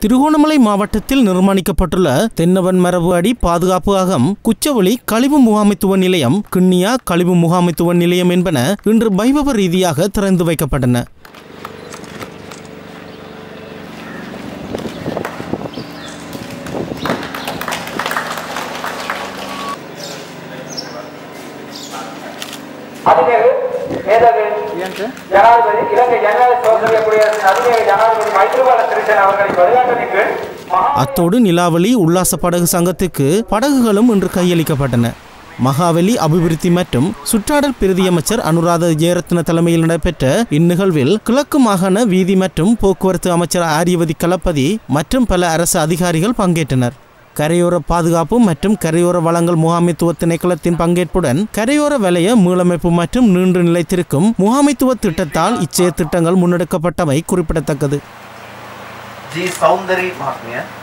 திருகோணமலை மாவட்டத்தில் நிர்மாணிக்கப்பட்டுள்ள தென்னவன் மரபு அடி பாதுகாப்பு அகம் குச்சவெளி கழிவு முகாமைத்துவ நிலையம் கிண்ணியா கழிவு முகாமைத்துவ நிலையம் என்பன இன்று வைபவ ரீதியாக திறந்து வைக்கப்பட்டன அதிவேகு மேதகு ஜனாதிபதி இலங்கை ஜனநாயக சுதந்திர குடியரசின் அதிவேக ஜனாதிபதி மைத்ரிபால சிறிசேன அவர்களின் வழிகாட்டலின் கீழ் மகா அத்தோடு நிலாவளி உல்லாச படகு சங்கத்துக்கு படகுகளும் இன்று கையளிக்கப்பட்டன மகாவலி அபிவிருத்தி மற்றும் சுற்றாடல் பிரதி அமைச்சர் அனுராத ஜெயரத்ன தலைமையில் நடைபெற்ற இந்நிகழ்வில் கிழக்கு மாகாண வீதி மற்றும் போக்குவரத்து அமைச்சர் ஆரியவதி கலப்பதி மற்றும் பல அரசு அதிகாரிகள் பங்கேற்றனர் கரையோர பாதுகாப்பு மற்றும் கரையோர வளங்கள் முகாமைத்துவ திணைக்களத்தின் பங்கேற்புடன் கரையோர வலய மீளமைப்பு மற்றும் நீண்டு நிலைத்திருக்கும் முகாமைத்துவ திட்டத்தால் இச்செய திட்டங்கள் முன்னெடுக்கப்பட்டமை குறிப்பிடத்தக்கது ජී සෞන්දරී මහත්මිය